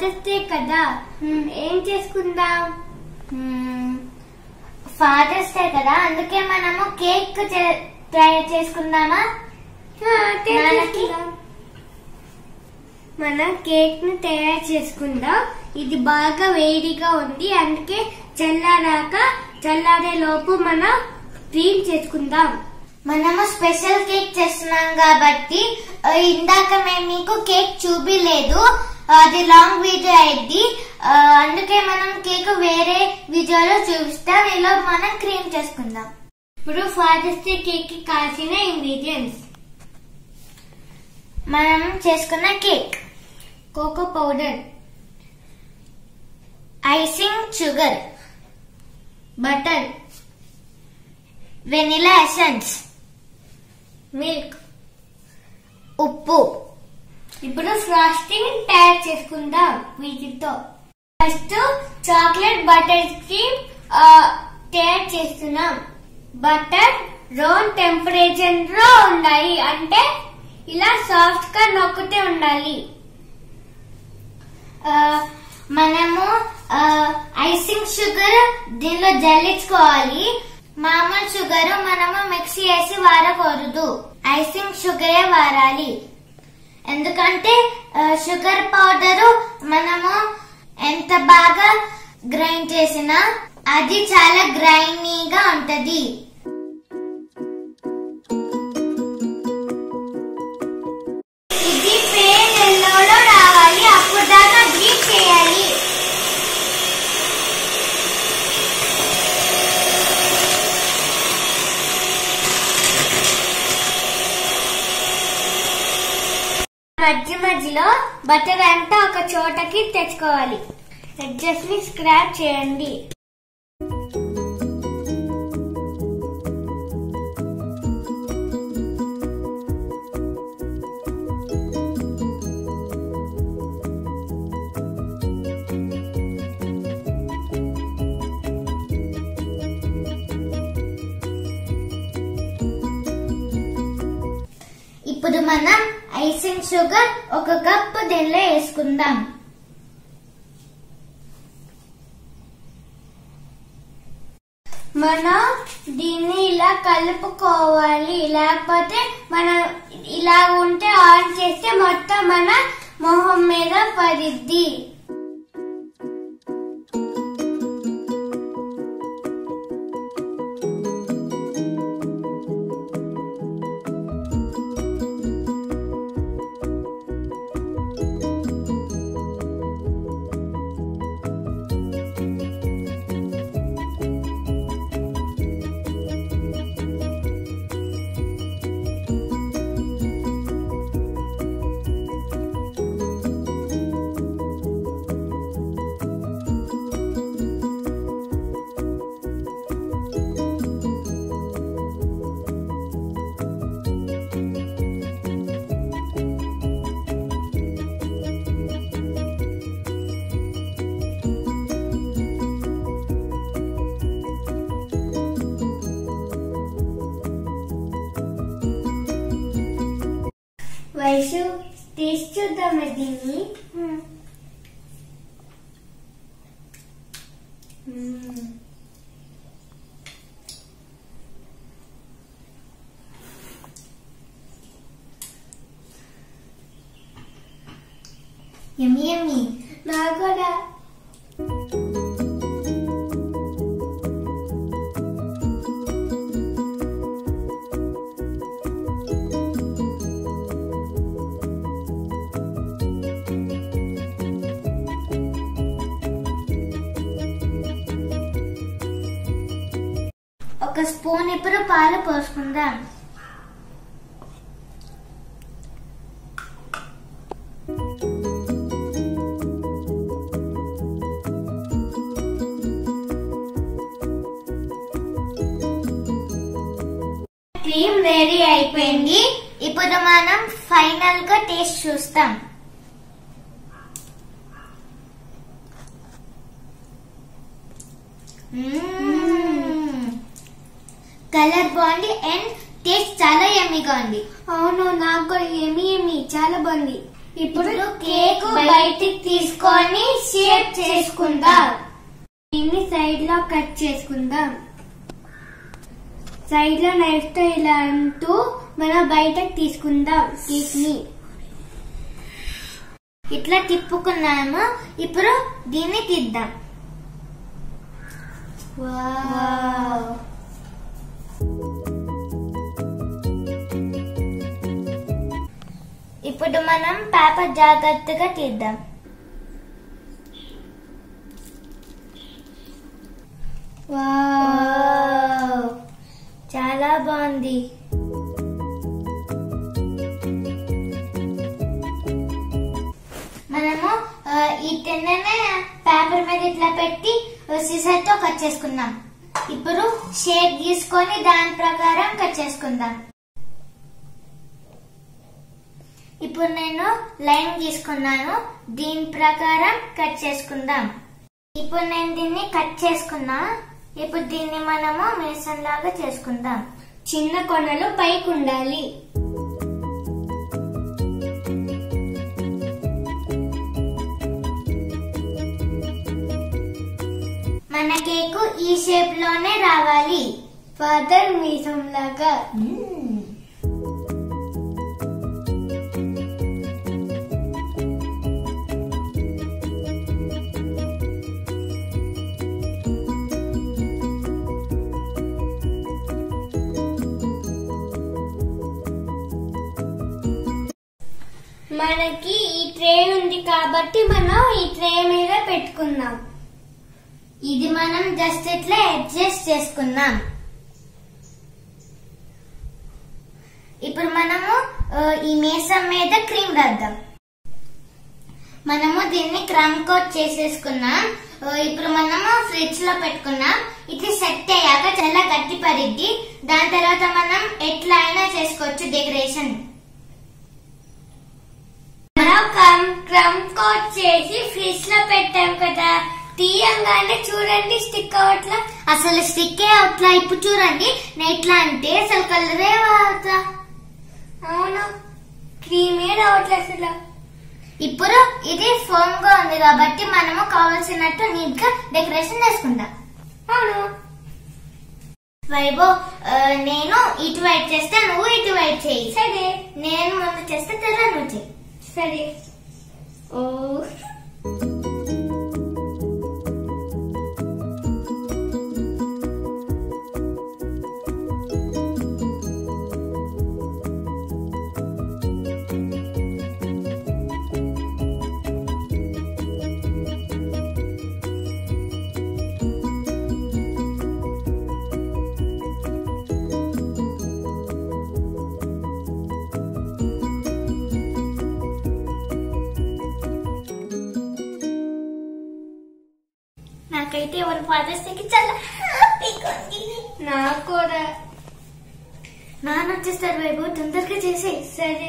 Fathers day కదా మ్మ్, ఏం చేసుకుందాం ఫాదర్స్ డే కదా అందుకే మనము కేక్ చే- తయారు చేసుకుందామా ఆ, నాన్నకి? చేసుకుందాం. మనం కేక్ ను తయారు చేసుకుందాం ఇది బాగా వేడిగా ఉంది అందుకే చల్లారాక చల్లారే లోపు మనం క్లీన్ చేసుకుందాం మనము స్పెషల్ కేక్ చేస్తున్నాం కాబట్టి ఆ, ఇందాక మేము మీకు కేక్ చూపిలేదు అది లాంగ్ వీడియో అయింది అందుకే మనం కేక్ వేరే వీడియోలో చూపిస్తాం ఇలా మనం క్రీమ్ చేసుకుందాం ఇప్పుడు ఫాదర్స్ డే కేక్ కి కావాల్సిన ఇంగ్రీడియంట్స్ మనం చేసుకున్న cake cocoa powder icing sugar butter vanilla essence milk ఉప్పు ఇప్పుడు ఫ్రాస్టింగ్ తయారు చేసుకుందాం వీటితో ఫస్ట్ చాక్లెట్ బటర్ క్రీమ్ తయారు చేస్తున్నాం బటర్ రూమ్ టెంపరేచర్ లో ఉండాలి అంటే ఇలా సాఫ్ట్ గా నొక్కితే ఉండాలి ఆ, మనము ఆ, ఐసింగ్ షుగర్ దీనిలో జల్లించుకోవాలి మామూలు షుగర్ మనము మిక్సీ వేసి వాడకూడదు ఐసింగ్ షుగరే వాడాలి ఎందుకంటే ఆ, షుగర్ పౌడర్ మనము ఎంత బాగా గ్రైండ్ చేసినా అది చాలా గ్రైండీగా ఉంటది ఇది పేన్ ఎల్లోలో రావాలి అప్పుడు దాకా బీట్ చేయాలి మధ్య మధ్యలో బటర్ అంతా ఒక చోటకి తెచ్చుకోవాలి ఎడ్జెస్ ని స్క్రాప్ చేయండి ఇప్పుడు మనం ఐసింగ్ షుగర్ ఒక కప్పు దీనిలో వేసుకుందాం మనం దీన్ని ఇలా కలుపుకోవాలి లేకపోతే మనం ఇలా ఉంటే ఆన్ చేస్తే మొత్తం మన మొహం మీద పడిద్ది వయసు తీసి చూద్దామా దీన్ని మ్మ్. యమ్మి యమ్మి నాకు కూడా ఒక స్పూన్ ఇప్పుడు పాలు పోసుకుందాం క్రీమ్ రెడీ అయిపోయింది ఇప్పుడు మనం ఫైనల్ గా టేస్ట్ చూస్తాం కలర్ బాగుంది అండ్ టేస్ట్ చాలా యమ్మీగా ఉంది అవును నాకు కూడా ఏమి ఏమి చాలా బాగుంది ఇప్పుడు ఇప్పుడు కేక్ కేక్ బయటికి తీసుకొని షేప్ చేసుకుందాం దీన్ని సైడ్ లో కట్ చేసుకుందాం సైడ్ లో నైఫ్ తో ఇలా అంటూ మనం బయటకు తీసుకుందాం కేక్ ని ఇట్లా తిప్పుకున్నాము ఇప్పుడు దీన్ని తీద్దాం వావ్ ఇప్పుడు మనం పేపర్ జాగ్రత్తగా తీద్దాం వావ్ చాలా బాగుంది మనము ఆ, ఈ టెన్ననే పేపర్ మీద ఇట్లా పెట్టి సిసర్ తో కట్ చేసుకుందాం ఇప్పుడు షేప్ గీసుకొని దాని ప్రకారం కట్ చేసుకుందాం ఇప్పుడు నేను లైన్ గీసుకున్నాను దీని ప్రకారం కట్ చేసుకుందాం ఇప్పుడు నేను దీన్ని కట్ చేసుకున్నా ఇప్పుడు దీన్ని మనము మేసన్ లాగా చేసుకుందాం చిన్న కొనలు పైకి ఉండాలి మన కేకు ఈ షేప్ లోనే రావాలి ఫాదర్ మీసం లాగా మనకి ఈ ట్రే ఉంది కాబట్టి మనం ఈ ట్రే మీద పెట్టుకుందాం ఇది మనం జస్ట్ ఇట్లా అడ్జస్ట్ చేసుకుందాం ఇప్పుడు మనము ఆ, ఈ మేసం మీద క్రీమ్ రాద్దాం మనము దీన్ని క్రమ్ కోట్ చేసేసుకున్నాం ఆ, ఇప్పుడు మనము ఫ్రిడ్జ్ లో పెట్టుకున్నాం ఇది సెట్ అయ్యాక చాలా గట్టి పడిద్ది దాని తర్వాత మనం ఎట్లా అయినా చేసుకోవచ్చు డెకరేషన్ మనం క్రమ్ క్రమ్ కోట్ చేసి ఫ్రిడ్జ్ లో పెట్టాం కదా తీయంగానే చూడండి స్టిక్ అవట్లా అసలు స్టిక్ అవుట్లా ఇప్పుడు చూడండి నేను ఎట్లా అంటే అసలు కలరే అవుతా అవును క్రీమే రావట్లేదు అసలు ఇప్పుడు ఇది ఫోమ్ గా ఉంది కాబట్టి మనము కావలసినట్టు నీట్ గా డెకరేషన్ చేసుకుందాం అవును వైభవ్ ఆ, నేను ఇటు వైట్ చేస్తే నువ్వు ఇటు వైట్ చేయి సరే నేను ముందు చేస్తే తెల్ల నువ్వు చేయి సరే ఓ నాకైతే ఎవరి ఫాదర్స్ కి చాలా హ్యాపీగా ఉంది నాకు కూడా నాన్న వచ్చేస్తారు వైభవ్ తొందరగా చేసే సరే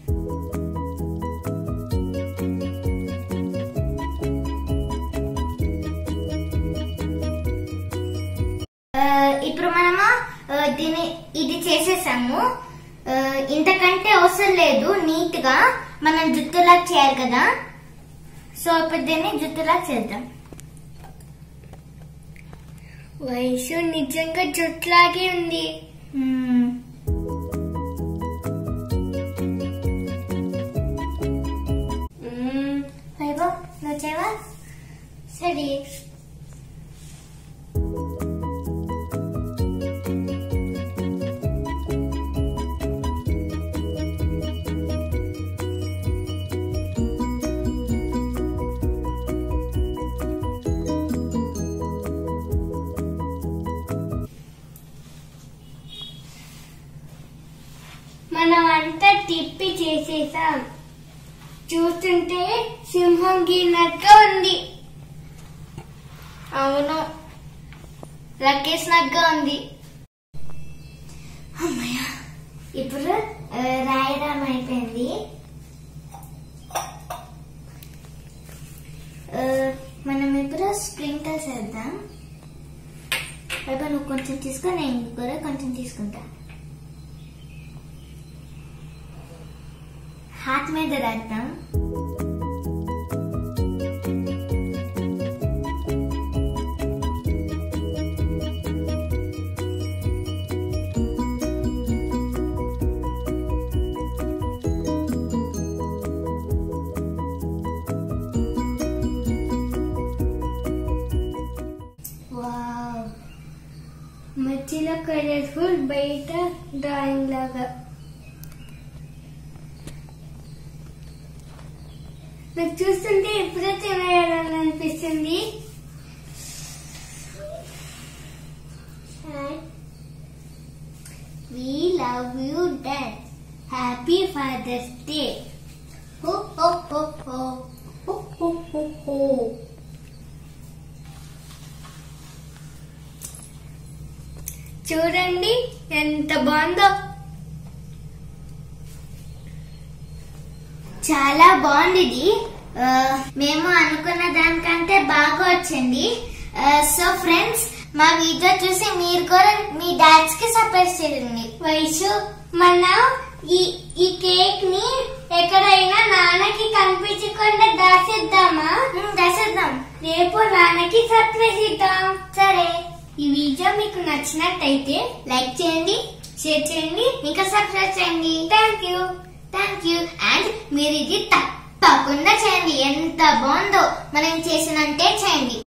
ఆ, ఇప్పుడు మనము ఆ, దీన్ని ఇది చేసేసాము ఆ, ఇంతకంటే అవసరం లేదు నీట్ గా మనం జుట్టులా చేయాలి కదా సో ఇప్పుడు దీన్ని జుట్టులా చేద్దాం వయసు నిజంగా జుట్లాగే ఉంది మ్మ్. మ్మ్, వైభవ్ నువ్వు చేయవా సరే మనం అంతా తిప్పి చేసేసాం చూస్తుంటే సింహం గీనట్టుగా ఉంది అవును లక్కేసినట్టుగా ఉంది అమ్మయ్య ఇప్పుడు ఆ, రాయడం అయిపోయింది ఆ, మనం ఇప్పుడు స్ప్రింకల్స్ వేద్దాం అయితే నువ్వు కొంచెం తీసుకో నేను కూడా కొంచెం తీసుకుంటా హార్ట్ మీద రాద్దాం వావ్ మధ్యలో కలర్ఫుల్ బయట డ్రాయింగ్ లాగా నాకు చూస్తుంటే ఎప్పుడో తినేయాలని అనిపిస్తుంది We love you, Dad. Happy Father's Day. Ho, ho, ho, ho. Ho, ho, ho, ho. చూడండి ఎంత బాగుందో చాలా బాగుంది ఇది ఆ, మేము అనుకున్న దానికంటే బాగా వచ్చింది సో ఫ్రెండ్స్ మా వీడియో చూసి మీరు కూడా మీ డాడ్స్ కి సపోర్ట్ చేయండి వయసు మనం ఈ ఈ కేక్ ని ఎక్కడైనా నాన్నకి కనిపించకుండా దాచేద్దామా దశద్దాం రేపు నాన్నకి సర్ప్రైజ్ ఇద్దాం సరే ఈ వీడియో మీకు నచ్చినట్టయితే లైక్ చేయండి షేర్ చేయండి ఇంకా సబ్స్క్రైబ్ చేయండి thank you thank you and మీరు ఇది తప్పకుండా చేయండి ఎంత బాగుందో మనం చేసినంటే చేయండి